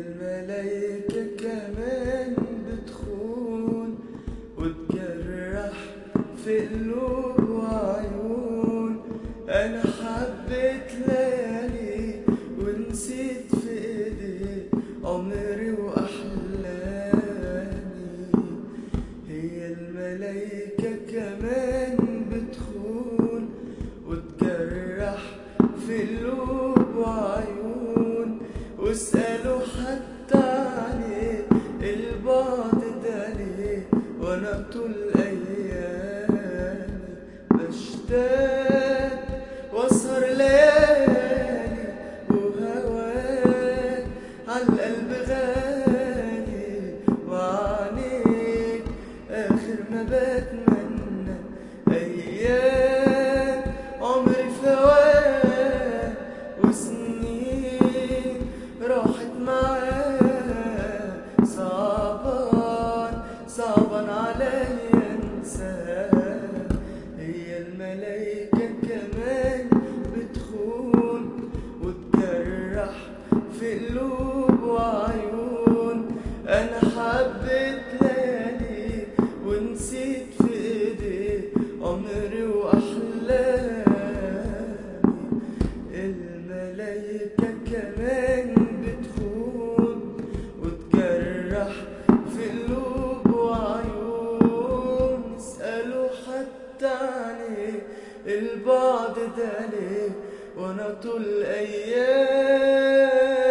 الملايكة كمان بتخون وتجرح في قلوب وعيون أنا حبيت ليالي ونسيت في إيدي عمري وأحلامي هي الملايكة كمان بتخون وتجرح في قلوب وعيون واسألوا حتى عليه البعد ده ليه وانا طول ايامي بشتاق واسهر ليالي وهواك عالقلب غالي وعنيك اخر ما بتمنى ايام عمري فوات وسنين راحت معاه صعبان صعبان عليا انساه هي الملايكة كمان بتخون وتجرح في قلوب وعيون انا حبيت ليالي ونسيت في ايدي عمري واحلامي الملايكة كمان بتخون وتجرح في قلوب وعيون اسألوا حتى عليه البعد ده ليه وانا طول ايام